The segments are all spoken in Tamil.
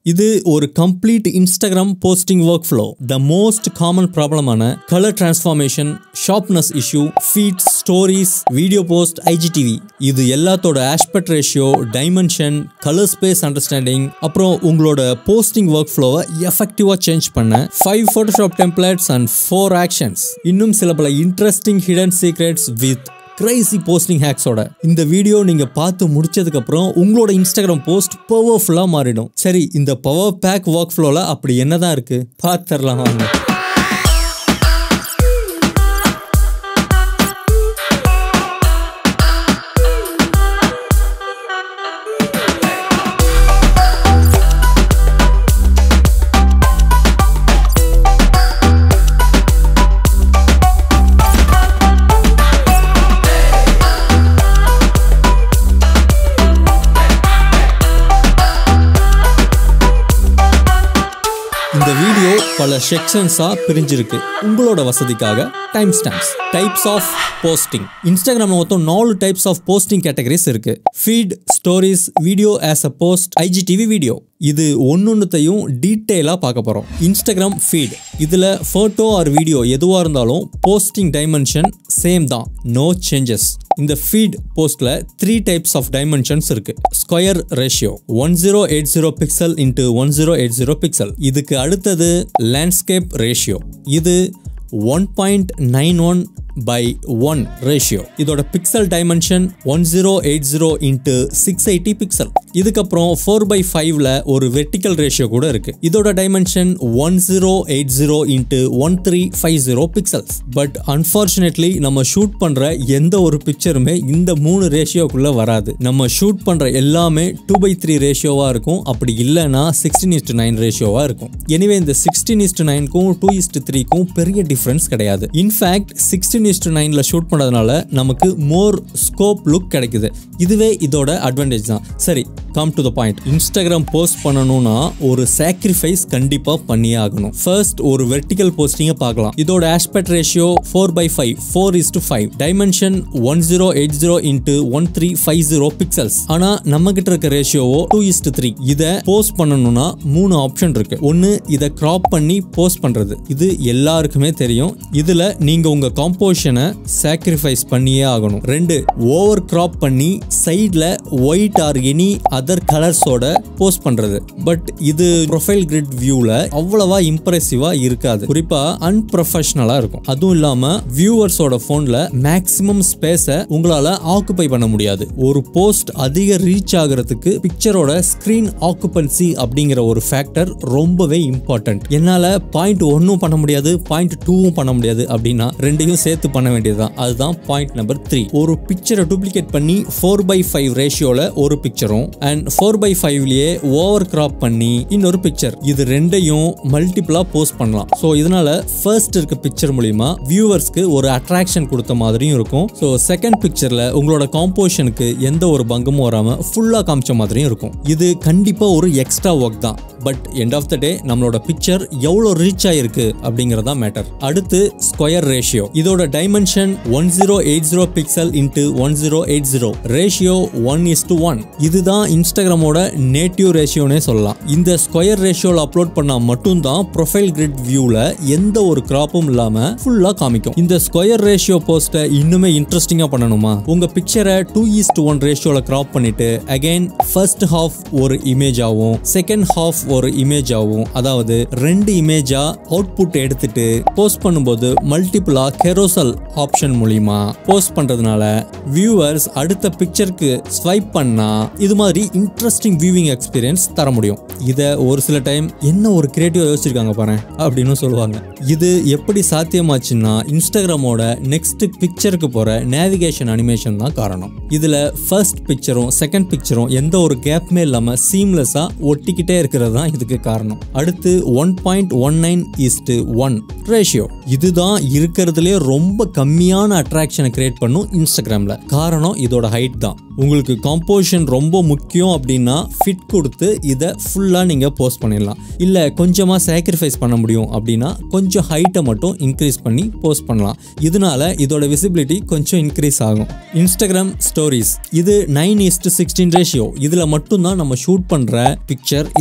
இது ஒரு complete Instagram posting work flow the most common ப்ராப்ளமான colour transformation sharpness issue feeds stories video post IGTV இது எல்லாத்தோட aspect ratio dimension colour space understanding அப்புறம் உங்களோட போஸ்டிங் ஒர்க் ஃப்ளோவை எஃபெக்டிவாக சேஞ்ச் பண்ண five Photoshop templates and four actions இன்னும் சில பல interesting hidden secrets with crazy posting ஹேக்ஸோட இந்த வீடியோ நீங்க பார்த்து முடிச்சதுக்கு அப்புறம் உங்களோட இன்ஸ்டாகிராம் போஸ்ட் பவர்ஃபுல்லா மாறிடும் சரி இந்த பவர் பேக் ஒர்க் ஃப்ளோல அப்படி என்னதான் இருக்கு பார்த்துடலாம் வாங்க இந்த வீடியோ பல செக்ஷன்ஸாக பிரிஞ்சிருக்கு உங்களோட வசதிக்காக time stamps types of posting இன்ஸ்டாகிராம்ல மொத்தம் நாலு டைப்ஸ் ஆஃப் போஸ்டிங் கேட்டகரிஸ் இருக்கு feed stories video as a post IGTV video இது ஒன்னொன்னுத்தையும் டீட்டெயிலாக பார்க்க போகிறோம் இன்ஸ்டாகிராம் ஃபீட் இதில் ஃபோட்டோ ஆர் வீடியோ எதுவாக இருந்தாலும் போஸ்டிங் டைமென்ஷன் சேம் தான் நோ சேஞ்சஸ் இந்த ஃபீட் போஸ்ட்ல த்ரீ டைப்ஸ் ஆஃப் டைமென்ஷன்ஸ் இருக்கு square ratio one zero eight zero pixel into one zero eight zero pixel இதுக்கு அடுத்தது லேண்ட்ஸ்கேப் ரேஷியோ இது one point nine one by one ratio இதோட pixel dimension one zero eight zero into six eighty pixel இதுக்கப்புறம் ஃபோர் பை ஃபைவ்ல ஒரு வெர்டிக்கல் ரேஷியோ கூட இருக்கு இதோட dimension one zero eight zero into one three five zero pixels but unfortunately நம்ம ஷூட் பண்ற எந்த ஒரு பிக்சருமே இந்த மூணு ரேஷியோக்குள்ள வராது நம்ம ஷூட் பண்ற எல்லாமே டூ பை த்ரீ ரேஷியோவா இருக்கும் அப்படி இல்லைன்னா சிக்ஸ்டீன் இஸ்டு நைன் ரேஷியோவா இருக்கும் எனிவே இந்த சிக்ஸ்டீன் இஸ்டு நைனுக்கும் டூ இஸ்டு த்ரீக்கும் பெரிய டிஃபரன்ஸ் கிடையாது இன்ஃபேக்ட் சிக்ஸ்டீன் இஸ்டு நைனில் ஷூட் பண்ணதுனால நமக்கு மோர் ஸ்கோப் லுக் கிடைக்குது இதுவே இதோட அட்வான்டேஜ் தான் சரி come to the point Instagram post பண்ணணும்னா ஒரு சாக்ரிஃபைஸ் கண்டிப்பாக பண்ணியே ஆகணும் ஃபர்ஸ்ட் ஒரு வெர்டிக்கல் போஸ்டிங்கை பார்க்கலாம் இதோட aspect ratio four by five four is to five dimension one zero eight zero into one three five zero pixels ஆனால் நம்ம கிட்ட இருக்க ரேஷியோவோ டூ இஸ் டு த்ரீ இதை போஸ்ட் பண்ணணும்னா மூணு ஆப்ஷன் இருக்கு ஒன்று இதை கிராப் பண்ணி போஸ்ட் பண்ணுறது இது எல்லாருக்குமே தெரியும் இதில் நீங்கள் உங்கள் காம்போஷனை சாக்ரிஃபைஸ் பண்ணியே ஆகணும் ரெண்டு ஓவர் கிராப் பண்ணி சைடில் ஒயிட் ஆர் எனி அதர் கலர்ஸோட போஸ்ட் பண்றது பட் இது ப்ரொஃபைல் கிரிட் வியூல அவ்வளவா இம்ப்ரெசிவா இருக்காது குறிப்பா அன்ப்ரொஃபஷனலா இருக்கும் அதுவும் இல்லாம வியூவர்ஸோட போன்ல மேக்ஸிமம் ஸ்பேஸை உங்களால ஆக்குபை பண்ண முடியாது ஒரு போஸ்ட் அதிக ரீச் ஆகுறதுக்கு பிக்சரோட ஸ்கிரீன் ஆக்குபன்சி அப்படிங்கிற ஒரு ஃபேக்டர் ரொம்பவே இம்பார்ட்டன்ட் என்னால பாயிண்ட் ஒன்னும் பண்ண முடியாது பாயிண்ட் டூவும் பண்ண முடியாது அப்படின்னா ரெண்டையும் சேர்த்து பண்ண வேண்டியதுதான் அதுதான் பாயிண்ட் நம்பர் த்ரீ ஒரு பிக்சரை டூப்ளிகேட் பண்ணி ஃபோர் பை ஃபைவ் ரேஷியோல ஒரு பிக்சரும் அண்ட் ஃபோர் பை ஃபைவ்லயே ஓவர் கிராப் பண்ணி இன்னொரு பிக்சர் இது ரெண்டையும் மல்டிபிளா போஸ்ட் பண்ணலாம் ஸோ இதனால ஃபர்ஸ்ட் இருக்க பிக்சர் மூலியமா வியூவர்ஸ்க்கு ஒரு அட்ராக்ஷன் கொடுத்த மாதிரியும் இருக்கும் ஸோ செகண்ட் பிக்சர்ல உங்களோட காம்போஷனுக்கு எந்த ஒரு பங்கமும் வராம ஃபுல்லா காமிச்ச மாதிரியும் இருக்கும் இது கண்டிப்பா ஒரு எக்ஸ்ட்ரா ஒர்க் தான் but end of the day நம்மளோட பிக்சர் எவ்வளோ ரீச் ஆயிருக்கு அப்படிங்கறதா மேட்டர் அடுத்து ஸ்கொயர் ரேஷியோ இதோட dimension one zero eight zero pixel into one zero eight zero ratio one is to one இதுதான் இன்ஸ்டாகிராமோட நேட்டிவ் ரேஷியோனே சொல்லலாம் இந்த ஸ்கொயர் ரேஷியோல அப்லோட் பண்ணா மட்டும்தான் ப்ரொஃபைல் கிரிட் வியூல எந்த ஒரு கிராப்பும் இல்லாம ஃபுல்லா காமிக்கும் இந்த ஸ்கொயர் ரேஷியோ போஸ்ட்டை இன்னுமே இன்ட்ரெஸ்டிங்கா பண்ணணுமா உங்க பிக்சரை டூ ஈஸ் டு ஒன் ரேஷியோல கிராப் பண்ணிட்டு அகைன் ஃபர்ஸ்ட் ஹாஃப் ஒரு இமேஜ் ஆகும் செகண்ட் ஹாஃப் ஒரு இமேஜ் ஆகும் அதாவது ரெண்டு இமேஜா அவுட்புட் எடுத்துட்டு போஸ்ட் பண்ணும்போது மல்டிபிளா கெரோசல் ஆப்ஷன் மூலியமா போஸ்ட் பண்றதுனால வியூவர்ஸ் அடுத்த பிக்சருக்கு ஸ்வைப் பண்ணா இது மாதிரி இன்ட்ரெஸ்டிங் வியூவிங் எக்ஸ்பீரியன்ஸ் தர முடியும் இதை ஒரு சில டைம் என்ன ஒரு கிரியேட்டிவா யோசிச்சிருக்காங்க பாரு அப்படின்னு சொல்லுவாங்க இது எப்படி சாத்தியமாச்சுன்னா இன்ஸ்டாகிராமோட நெக்ஸ்ட் பிக்சருக்கு போற நேவிகேஷன் அனிமேஷன் தான் காரணம் இதுல ஃபர்ஸ்ட் பிக்சரும் செகண்ட் பிக்சரும் எந்த ஒரு கேப்புமே இல்லாம சீம்லெஸ்ஸா ஒட்டிக்கிட்டே இருக்கிறது தான் இதுக்கு காரணம் அடுத்து one point one nine is to one ratio இதுதான் இருக்கிறதுலே ரொம்ப கம்மியான அட்ராக்ஷனை கிரியேட் பண்ணும் இன்ஸ்டாகிராம்ல காரணம் இதோட ஹைட் தான் உங்களுக்கு காம்போசிஷன் ரொம்ப முக்கியம் அப்படின்னா ஃபிட் கொடுத்து இதை ஃபுல்லாக நீங்கள் போஸ்ட் பண்ணிடலாம் இல்லை கொஞ்சமாக சாக்ரிஃபைஸ் பண்ண முடியும் அப்படின்னா கொஞ்சம் ஹைட்டை மட்டும் இன்க்ரீஸ் பண்ணி போஸ்ட் பண்ணலாம் இதனால இதோட விசிபிலிட்டி கொஞ்சம் இன்க்ரீஸ் ஆகும் இன்ஸ்டாகிராம் ஸ்டோரிஸ் இது நைன் இஸ்டு சிக்ஸ்டீன் ரேஷியோ இதில் மட்டும்தான் நம்ம ஷூட் பண்ணுற பிக்சர் எந்த ஒரு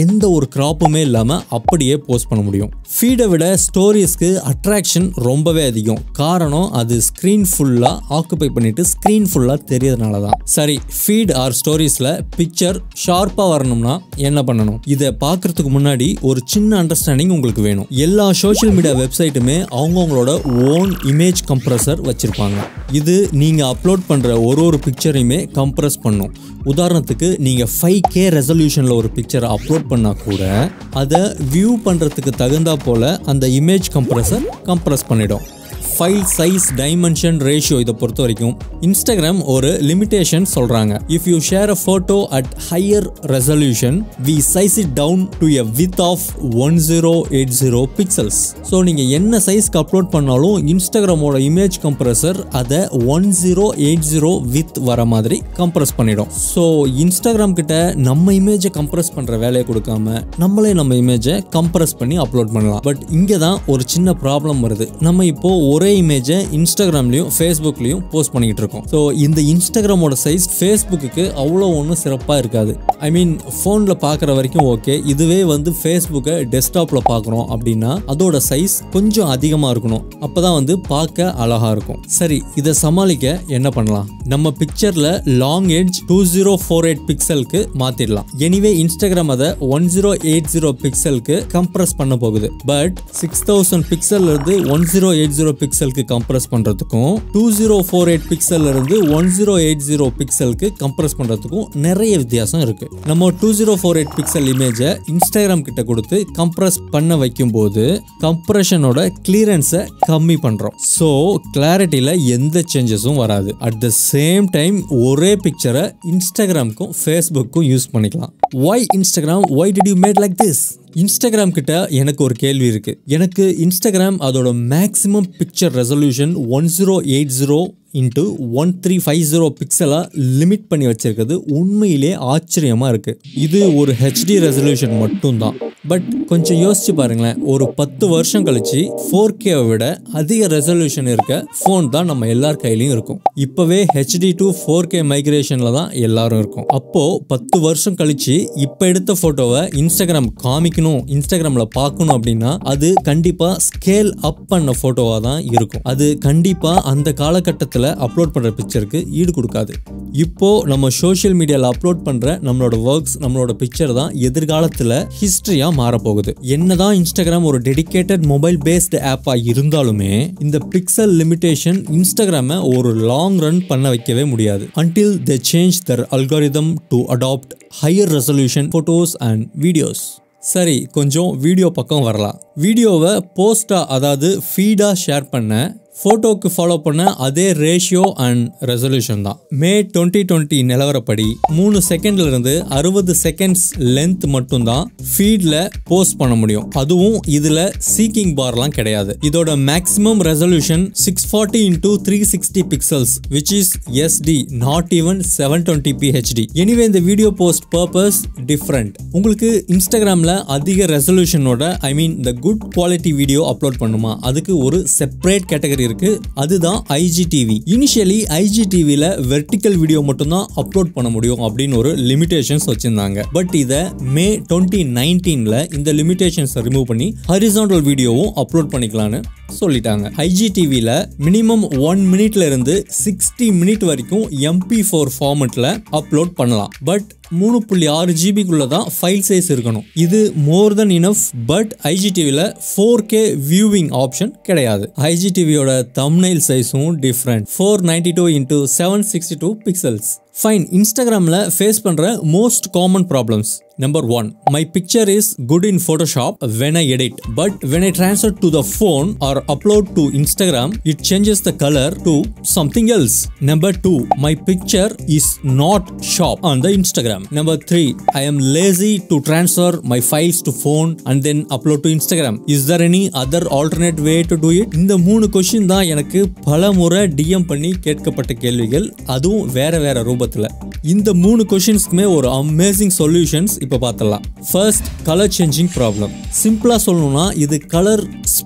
கிராப்புமே இல்லாமல் அப்படியே போஸ்ட் பண்ண முடியும் ஃபீடை விட ஸ்டோரிஸ்க்கு அட்ராக்ஷன் ரொம்பவே அதிகம் காரணம் அது ஸ்க்ரீன் ஃபுல்லாக ஆக்குபை பண்ணிட்டு ஸ்க்ரீன் ஃபுல்லாக தெரியறதுனால தான் சரி ஃபீட் ஆர் ஸ்டோரிஸில் பிக்சர் ஷார்ப்பாக வரணும்னா என்ன பண்ணணும் இதை பார்க்கறதுக்கு முன்னாடி ஒரு சின்ன அண்டர்ஸ்டாண்டிங் உங்களுக்கு வேணும் எல்லா சோஷியல் மீடியா வெப்சைட்டுமே அவங்கவுங்களோட ஓன் இமேஜ் கம்ப்ரஸர் வச்சுருப்பாங்க இது நீங்கள் அப்லோட் பண்ணுற ஒரு ஒரு பிக்சரையுமே கம்ப்ரஸ் பண்ணும் உதாரணத்துக்கு நீங்கள் ஃபைவ் கே ரெசல்யூஷனில் ஒரு பிக்சரை அப்லோட் பண்ணால் கூட அதை வியூ பண்ணுறதுக்கு தகுந்தா போல் அந்த இமேஜ் கம்ப்ரஸர் கம்ப்ரஸ் பண்ணிடும் ஃபைல் சைஸ் டைமென்ஷன் ரேஷியோ இதை பொறுத்த வரைக்கும் இன்ஸ்டாகிராம் ஒரு லிமிட்டேஷன் சொல்கிறாங்க if you share a photo at higher resolution we size it down to a width of one zero eight zero pixels so நீங்கள் என்ன சைஸ்க்கு அப்லோட் பண்ணாலும் இன்ஸ்டாகிராமோட இமேஜ் கம்ப்ரஸர் அதை one zero eight zero width வர மாதிரி கம்ப்ரஸ் பண்ணிடும் ஸோ இன்ஸ்டாகிராம் கிட்ட நம்ம இமேஜை கம்ப்ரஸ் பண்ணுற வேலையை கொடுக்காம நம்மளே நம்ம இமேஜை கம்ப்ரஸ் பண்ணி அப்லோட் பண்ணலாம் பட் இங்கே தான் ஒரு சின்ன ப்ராப்ளம் வருது நம்ம இப்போ ஒரே இமேஜை இன்ஸ்டாகிராம்லையும் ஃபேஸ்புக்லையும் போஸ்ட் பண்ணிக்கிட்டு இருக்கோம் ஸோ இந்த இன்ஸ்டாகிராமோட சைஸ் ஃபேஸ்புக்கு அவ்வளோ ஒன்றும் சிறப்பாக இருக்காது ஐ மீன் ஃபோனில் பார்க்குற வரைக்கும் ஓகே இதுவே வந்து ஃபேஸ்புக்கை டெஸ்க்டாப்பில் பார்க்குறோம் அப்படின்னா அதோட சைஸ் கொஞ்சம் அதிகமாக இருக்கணும் அப்போ தான் வந்து பார்க்க அழகாக இருக்கும் சரி இதை சமாளிக்க என்ன பண்ணலாம் நம்ம பிக்சரில் long edge two zero four eight பிக்சலுக்கு மாற்றிடலாம் எனிவே இன்ஸ்டாகிராம் அதை ஒன் ஜீரோ எயிட் ஜீரோ பிக்சலுக்கு கம்ப்ரஸ் பண்ண போகுது பட் சிக்ஸ் தௌசண்ட் பிக்சல் இருந்து ஒன் ஜீரோ எயிட் ஜீரோ பிக்சலுக்கு கம்ப்ரஸ் பண்ணுறதுக்கும் two zero four eight pixel இருந்து ஒன் ஜீரோ எயிட் ஜீரோ பிக்சலுக்கு கம்ப்ரஸ் பண்ணுறதுக்கும் நிறைய வித்தியாசம் இருக்கு நம்ம two zero four eight pixel இமேஜை இன்ஸ்டாகிராம் கிட்ட கொடுத்து கம்ப்ரஸ் பண்ண வைக்கும்போது கம்ப்ரஷனோட கிளியரன்ஸை கம்மி பண்ணுறோம் ஸோ கிளாரிட்டியில் எந்த சேஞ்சஸும் வராது அட் த சேம் டைம் ஒரே பிக்சரை இன்ஸ்டாகிராமுக்கும் ஃபேஸ்புக்கும் யூஸ் பண்ணிக்கலாம் why Instagram why did you made like this Instagram கிட்ட எனக்கு ஒரு கேள்வி இருக்கு எனக்கு இன்ஸ்டாகிராம் அதோட maximum picture resolution one zero eight zero into one three five zero பிக்சலாக லிமிட் பண்ணி வச்சிருக்கிறது உண்மையிலே ஆச்சரியமாக இருக்கு இது ஒரு ஹெச்டி ரெசல்யூஷன் மட்டும்தான் பட் கொஞ்சம் யோசிச்சு பாருங்களேன் ஒரு பத்து வருஷம் கழிச்சு ஃபோர் கேவை விட அதிக ரெசல்யூஷன் இருக்க ஃபோன் தான் நம்ம எல்லார் கையிலையும் இருக்கும் இப்போவே ஹெச்டி டு ஃபோர் கே மைக்ரேஷனில் தான் எல்லாரும் இருக்கும் அப்போ பத்து வருஷம் கழிச்சு இப்போ எடுத்த ஃபோட்டோவை இன்ஸ்டாகிராம் காமிக்கணும் இன்ஸ்டாகிராமில் பார்க்கணும் அப்படின்னா அது கண்டிப்பாக ஸ்கேல் அப் பண்ண ஃபோட்டோவாக தான் இருக்கும் அது கண்டிப்பாக அந்த காலகட்டத்தில் அப்லோட் பண்ணுற பிக்சருக்கு ஈடு கொடுக்காது இப்போ நம்ம சோஷியல் மீடியாவில் அப்லோட் பண்ணுற நம்மளோட ஒர்க்ஸ் நம்மளோட பிக்சர் தான் எதிர்காலத்தில் ஹிஸ்ட்ரியாக மாறப்போகுது என்னதான் இன்ஸ்டாகிராம் ஒரு டெடிகேட்டட் மொபைல் பேஸ்டு ஆப்பாக இருந்தாலுமே இந்த பிக்சல் லிமிட்டேஷன் இன்ஸ்டாகிராமை ஒரு லாங் ரன் பண்ண வைக்கவே முடியாது until the change their algorithm to adapt higher resolution photos and videos சரி கொஞ்சம் வீடியோ பக்கம் வரலாம் வீடியோவை போஸ்டா அதாவது ஃபீடாக ஷேர் பண்ண ஃபோட்டோக்கு ஃபாலோ பண்ண அதே ரேஷியோ அண்ட் ரெசல்யூஷன் தான் மே டுவெண்ட்டி டுவெண்ட்டி நிலவரப்படி மூணு செகண்ட்ல இருந்து அறுபது செகண்ட்ஸ் லென்த் மட்டும்தான் ஃபீட்ல போஸ்ட் பண்ண முடியும் அதுவும் இதுல சீக்கிங் பார்லாம் கிடையாது இதோட maximum resolution six forty into three sixty pixels which is SD not even seven twenty p HD anyway இந்த வீடியோ போஸ்ட் பர்பஸ் டிஃப்ரெண்ட் உங்களுக்கு இன்ஸ்டாகிராமில் அதிக ரெசல்யூஷனோட I mean the good quality video upload பண்ணுமா அதுக்கு ஒரு செப்பரேட் கேட்டகரி இருக்கு அதுதான் ஐஜிடிவி இனிஷியலி ஐஜிடிவியில் வெர்டிக்கல் வீடியோ மட்டும்தான் அப்லோட் பண்ண முடியும் அப்படின்னு ஒரு லிமிடேஷன்ஸ் வச்சிருந்தாங்க பட் இதை மே டுவெண்ட்டி நைன்டீனில் இந்த லிமிடேஷன்ஸை ரிமூவ் பண்ணி ஹரிசாண்டல் வீடியோவும் அப்லோட் பண்ணிக்கலான்னு சொல்லிட்டாங்க ஐஜிடிவியில் மினிமம் ஒன் மினிட்ல இருந்து சிக்ஸ்டி மினிட் வரைக்கும் எம்பி ஃபோர் ஃபார்மெட்டில் அப்லோட் பண்ணலாம் பட் மூணு புள்ளி ஆறு ஜிபிக்குள்ள தான் ஃபைல் சைஸ் இருக்கணும் இது மோர் தென் இனஃப் பட் ஐஜிடிவியில் ஃபோர் கே வியூவிங் ஆப்ஷன் கிடையாது ஐஜிடிவியோட தம்னைல் சைஸும் different four ninety two into seven sixty two pixels fine இன்ஸ்டாகிராமில் ஃபேஸ் பண்ணுற most common problems number one my picture is good in Photoshop when I edit but when I transfer to the phone or upload to Instagram it changes the colour to something else number two my picture is not sharp on the Instagram number three I am lazy to transfer my files to phone and then upload to Instagram is there any other alternate way to do it இந்த மூணு கொஷின் தான் எனக்கு பல முறை டிஎம் பண்ணி கேட்கப்பட்ட கேள்விகள் அதுவும் வேற வேற ரூபத்தில் இந்த மூணு கொஷின்ஸ்க்குமே ஒரு அமேசிங் சொல்யூஷன்ஸ் இப்போ பார்த்துடலாம் ஃபர்ஸ்ட் கலர் சேஞ்சிங் ப்ராப்ளம் சிம்பிளாக சொல்லணும்னா இது கலர்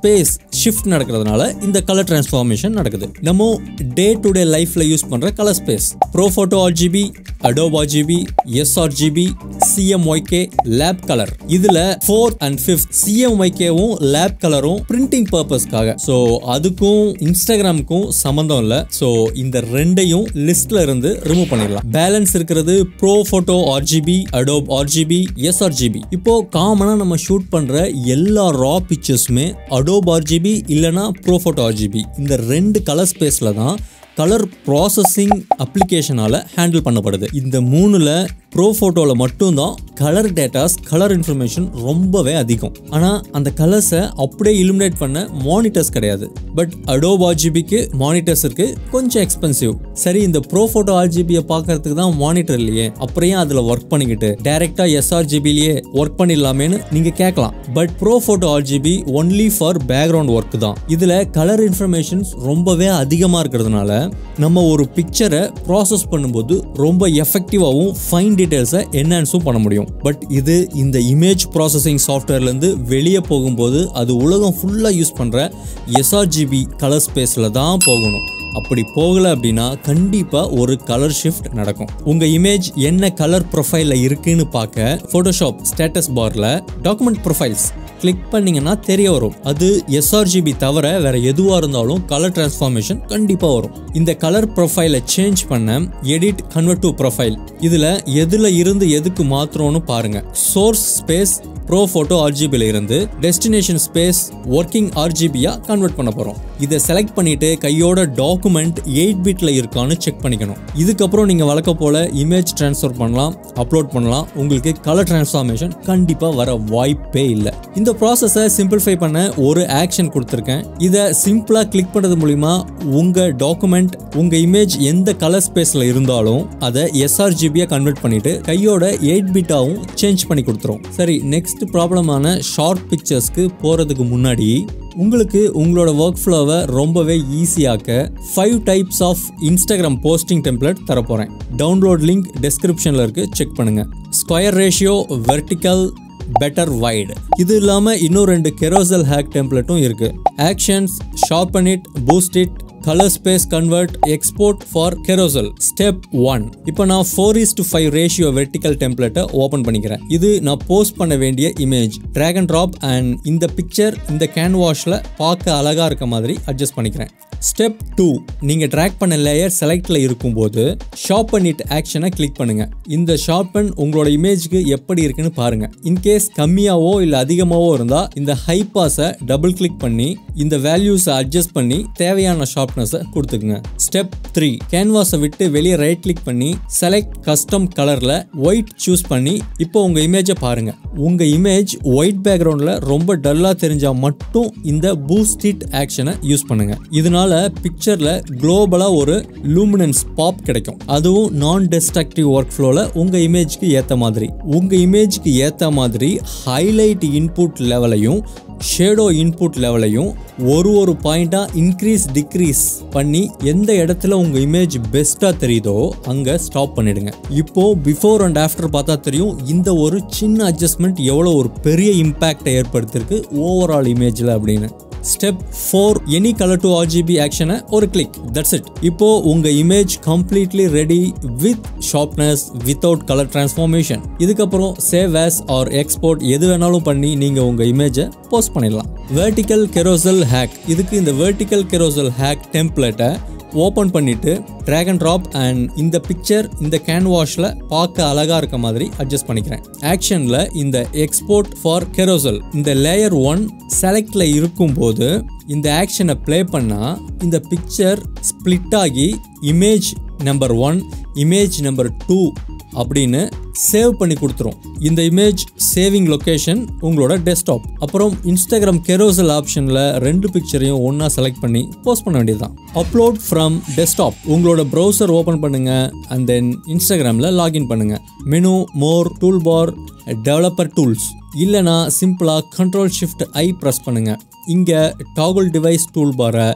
ஸ்பேஸ் ஷிஃப்ட் நடக்கிறதுனால இந்த கலர் டிரான்ஸ்ஃபார்மேஷன் நடக்குது நம்ம டே டு டே லைஃப்ல யூஸ் பண்ற colour space pro photo RGB Adobe RGB sRGB CMYK lab colour இதுல ஃபோர்த் அண்ட் ஃபிஃப்த் சிஎம்ஒய்கேவும் லேப் கலரும் பிரிண்டிங் பர்பஸ்க்காக ஸோ அதுக்கும் இன்ஸ்டாகிராமுக்கும் சம்மந்தம் இல்லை ஸோ இந்த ரெண்டையும் லிஸ்ட்ல இருந்து ரிமூவ் பண்ணிடலாம் பேலன்ஸ் இருக்கிறது pro photo RGB Adobe RGB sRGB இப்போ காமனா நம்ம ஷூட் பண்ற எல்லா ரா பிக்சர்ஸுமே அடோப் ஆர்ஜிபி இல்லனா ப்ரோ ஃபோட்டோ ஆர்ஜிபி இந்த ரெண்டு கலர் ஸ்பேஸ்ல தான் கலர் ப்ராசஸிங் அப்ளிகேஷனால ஹேண்டில் பண்ணப்படுது இந்த மூணுல ப்ரோ ஃபோட்டோவில் மட்டும்தான் கலர் டேட்டாஸ் கலர் இன்ஃபர்மேஷன் ரொம்பவே அதிகம் ஆனால் அந்த கலர்ஸை அப்படியே இலுமினேட் பண்ண மானிட்டர்ஸ் கிடையாது பட் அடோப் ஆர்ஜிபிக்கு மானிட்டர்ஸ் இருக்கு கொஞ்சம் எக்ஸ்பென்சிவ் சரி இந்த ப்ரோ ஃபோட்டோ ஆர்ஜிபியை பார்க்கறதுக்கு தான் மானிட்டர் இல்லையே அப்புறம் ஏன் அதில் ஒர்க் பண்ணிக்கிட்டு டேரெக்டாக எஸ்ஆர்ஜிபிலேயே ஒர்க் பண்ணிடலாமேன்னு நீங்கள் கேட்கலாம் but pro photo RGB only for background work தான் இதில் கலர் இன்ஃபர்மேஷன்ஸ் ரொம்பவே அதிகமாக இருக்கிறதுனால நம்ம ஒரு பிக்சரை ப்ராசஸ் பண்ணும்போது ரொம்ப எஃபெக்டிவாகவும் ஃபைன் டீட்டெயில்ஸை என்ஹான்ஸும் பண்ண முடியும் பட் இது இந்த இமேஜ் ப்ராசஸிங் சாஃப்ட்வேர்லேருந்து வெளியே போகும்போது அது உலகம் ஃபுல்லாக யூஸ் பண்ணுற எஸ்ஆர்ஜிபி கலர் ஸ்பேஸில் தான் போகணும் அப்படி போகல அப்படின்னா கண்டிப்பாக ஒரு கலர் ஷிஃப்ட் நடக்கும் உங்கள் இமேஜ் என்ன கலர் ப்ரொஃபைலில் இருக்குன்னு பார்க்க ஃபோட்டோஷாப் ஸ்டேட்டஸ் பாரில் டாக்குமெண்ட் ப்ரொஃபைல்ஸ் கிளிக் பண்ணீங்கன்னா தெரிய வரும் அது எஸ்ஆர்ஜிபி தவிர வேற எதுவாக இருந்தாலும் கலர் டிரான்ஸ்ஃபார்மேஷன் கண்டிப்பாக வரும் இந்த கலர் ப்ரொஃபைலை சேஞ்ச் பண்ண எடிட் கன்வெர்ட் டு ப்ரொஃபைல் இதில் எதில் இருந்து எதுக்கு மாத்திரம்னு பாருங்க சோர்ஸ் ஸ்பேஸ் ப்ரோ ஃபோட்டோ ஆர்ஜிபியில் இருந்து டெஸ்டினேஷன் ஸ்பேஸ் ஒர்க்கிங் ஆர்ஜிபியாக கன்வெர்ட் பண்ண போகிறோம் இதை செலக்ட் பண்ணிட்டு கையோட டாக்குமெண்ட் எயிட் பிட்ல இருக்கான்னு செக் பண்ணிக்கணும் இதுக்கப்புறம் நீங்கள் வழக்க போல இமேஜ் ட்ரான்ஸ்ஃபர் பண்ணலாம் அப்லோட் பண்ணலாம் உங்களுக்கு கலர் டிரான்ஸ்ஃபார்மேஷன் கண்டிப்பாக வர வாய்ப்பே இல்லை இந்த ப்ராசஸை சிம்பிளிஃபை பண்ண ஒரு ஆக்ஷன் கொடுத்துருக்கேன் இதை சிம்பிளாக கிளிக் பண்ணுறது மூலிமா உங்கள் டாக்குமெண்ட் உங்கள் இமேஜ் எந்த கலர் ஸ்பேஸில் இருந்தாலும் அதை எஸ்ஆர்ஜிபியாக கன்வெர்ட் பண்ணிட்டு கையோட எயிட் பிட்டாவும் சேஞ்ச் பண்ணி கொடுத்துரும் சரி நெக்ஸ்ட் ப்ராப்ளமான ஷார்ட் பிக்சர்ஸ்க்கு போகிறதுக்கு முன்னாடி உங்களுக்கு உங்களோட ஒர்க் ஃப்ளோவை ரொம்பவே ஈஸியாக்க five types of Instagram posting template தரப்போகிறேன் டவுன்லோட் லிங்க் டெஸ்கிரிப்ஷனில் இருக்கு செக் பண்ணுங்க square ratio vertical better wide இது இல்லாமல் இன்னும் ரெண்டு கெரோசல் ஹேக் டெம்ப்ளேட்டும் இருக்கு actions sharpen it boost it colour space convert export for carousel step one இப்போ நான் four is to five ratio vertical டெம்ப்ளேட்டை ஓப்பன் பண்ணிக்கிறேன் இது நான் போஸ்ட் பண்ண வேண்டிய image drag and drop and இந்த பிக்சர் இந்த கேன்வாஷில் பார்க்க அழகாக இருக்க மாதிரி அட்ஜஸ்ட் பண்ணிக்கிறேன் ஸ்டெப் டூ நீங்கள் ட்ராக் பண்ண லேயர் செலக்டில் இருக்கும்போது ஷார்பன் இட் ஆக்ஷனை கிளிக் பண்ணுங்க இந்த ஷார்பன் உங்களோட இமேஜ்க்கு எப்படி இருக்குன்னு பாருங்க இன்கேஸ் கம்மியாவோ இல்லை அதிகமாவோ இருந்தால் இந்த ஹை பாஸை டபுள் கிளிக் பண்ணி இந்த வேல்யூஸை அட்ஜஸ்ட் பண்ணி தேவையான ஷார்ப்னஸை கொடுத்துக்குங்க ஸ்டெப் த்ரீ கேன்வாஸை விட்டு வெளியே ரைட் கிளிக் பண்ணி செலக்ட் கஸ்டம் கலரில் ஒயிட் சூஸ் பண்ணி இப்போ உங்கள் இமேஜை பாருங்க உங்கள் இமேஜ் ஒயிட் பேக்ரவுண்டில் ரொம்ப டல்லாக தெரிஞ்சால் மட்டும் இந்த பூஸ்ட் இட் ஆக்ஷனை யூஸ் பண்ணுங்க இதனால பிக்சரில் குளோபலாக ஒரு லூமினன்ஸ் பாப் கிடைக்கும் அதுவும் நான் டெஸ்ட்ரக்டிவ் ஒர்க் ஃப்ளோவில் உங்கள் இமேஜ்க்கு ஏற்ற மாதிரி உங்கள் இமேஜ்க்கு ஏற்ற மாதிரி ஹைலைட் இன்புட் லெவலையும் ஷேடோ இன்புட் லெவலையும் ஒரு ஒரு பாயிண்டாக இன்க்ரீஸ் டிக்ரீஸ் பண்ணி எந்த இடத்துல உங்கள் இமேஜ் பெஸ்ட்டாக தெரியுதோ அங்கே ஸ்டாப் பண்ணிடுங்க இப்போ பிஃபோர் அண்ட் ஆஃப்டர் பார்த்தா தெரியும் இந்த ஒரு சின்ன அட்ஜஸ்ட்மெண்ட் எவ்வளோ ஒரு பெரிய இம்பேக்டை ஏற்படுத்தியிருக்கு ஓவரால் இமேஜில் அப்படின்னு step four any colour to RGB ஆக்ஷனை ஒரு கிளிக் தட்ஸ் இட் இப்போ உங்க image completely ready with sharpness without colour transformation இதுக்கப்புறம் சேவ் ஆஸ் ஆர் எக்ஸ்போர்ட் எது வேணாலும் பண்ணி நீங்க உங்க இமேஜை போஸ்ட் பண்ணிடலாம் வெர்டிக்கல் கெரோசல் ஹேக் இதுக்கு இந்த வெர்டிக்கல் கெரோசல் ஹேக் டெம்ப்ளேட்டை ஓப்பன் பண்ணிட்டு ட்ராக் அண்ட் ட்ராப் அண்ட் இந்த பிக்சர் இந்த கேன்வாஷில் பார்க்க அழகா இருக்க மாதிரி அட்ஜஸ்ட் பண்ணிக்கிறேன் ஆக்ஷனில் இந்த எக்ஸ்போர்ட் ஃபார் கெரோசல் இந்த லேயர் ஒன் செலக்டில் இருக்கும்போது இந்த ஆக்ஷனை ப்ளே பண்ணால் இந்த பிக்சர் ஸ்ப்ளிட் ஆகி image number one image number two அப்படின்னு சேவ் பண்ணி கொடுத்துரும் இந்த இமேஜ் சேவிங் லொகேஷன் உங்களோட டெஸ்க்டாப் அப்புறம் இன்ஸ்டாகிராம் கெரோசல் ஆப்ஷனில் ரெண்டு பிக்சரையும் ஒன்றா செலக்ட் பண்ணி போஸ்ட் பண்ண வேண்டியதுதான் அப்லோட் ஃப்ரம் டெஸ்க்டாப் உங்களோட ப்ரௌசர் ஓப்பன் பண்ணுங்க அண்ட் தென் இன்ஸ்டாகிராமில் லாகின் பண்ணுங்க menu more tool bar developer tools இல்லைனா சிம்பிளாக கண்ட்ரோல் ஷிஃப்ட் ஐ ப்ரெஸ் பண்ணுங்க இங்கே டாகுல் டிவைஸ் டூல் பாரை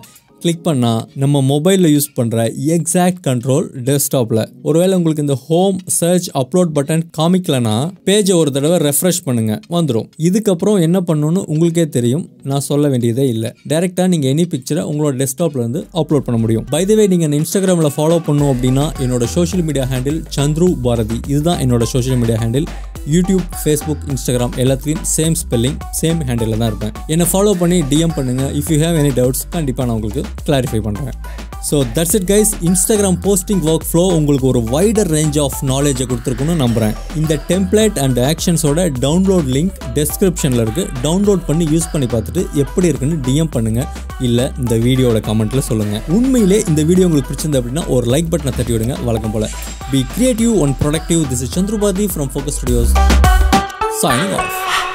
கிளிக் பண்ணால் நம்ம மொபைலில் யூஸ் பண்ணுற எக்ஸாக்ட் கண்ட்ரோல் டெஸ்க்டாப்பில் ஒருவேளை உங்களுக்கு இந்த ஹோம் சர்ச் அப்லோட் பட்டன் காமிக்கலனா பேஜை ஒரு தடவை ரெஃப்ரெஷ் பண்ணுங்க வந்துடும் இதுக்கப்புறம் என்ன பண்ணணும்னு உங்களுக்கே தெரியும் நான் சொல்ல வேண்டியதே இல்லை டேரெக்டாக நீங்கள் எனி பிக்சரை உங்களோட டெஸ்க்டாப்ல இருந்து அப்லோட் பண்ண முடியும் பை வே நீங்கள் இன்ஸ்டாகிராமில் ஃபாலோ பண்ணும் அப்படின்னா என்னோட social media handle Chandru Bharathi இதுதான் என்னோட social media handle YouTube Facebook Instagram எல்லாத்துலேயும் சேம் ஸ்பெல்லிங் சேம் ஹேண்டில் தான் இருப்பேன் என்னை ஃபாலோ பண்ணி டிஎம் பண்ணுங்கள் if you have any doubts கண்டிப்பாக நான் உங்களுக்கு கிளாரிஃபை பண்ணுறேன் so that's it guys Instagram posting work workflow உங்களுக்கு ஒரு வைடர் ரேஞ்ச் ஆஃப் நாலேஜை கொடுத்துருக்குன்னு நம்புகிறேன் இந்த டெம்ப்ளேட் அண்ட் ஆக்ஷன்ஸோட டவுன்லோட் லிங்க் டெஸ்கிரிப்ஷனில் இருக்குது டவுன்லோட் பண்ணி யூஸ் பண்ணி பார்த்துட்டு எப்படி இருக்குன்னு டிஎம் பண்ணுங்கள் இல்லை இந்த வீடியோட கமெண்ட்டில் சொல்லுங்கள் உண்மையிலே இந்த வீடியோ உங்களுக்கு பிடிச்சிருந்தது அப்படின்னா ஒரு லைக் பட்டனை தட்டி விடுங்க வழக்கம் போல் be creative and productive this is Chandrabathi from focus studios signing off.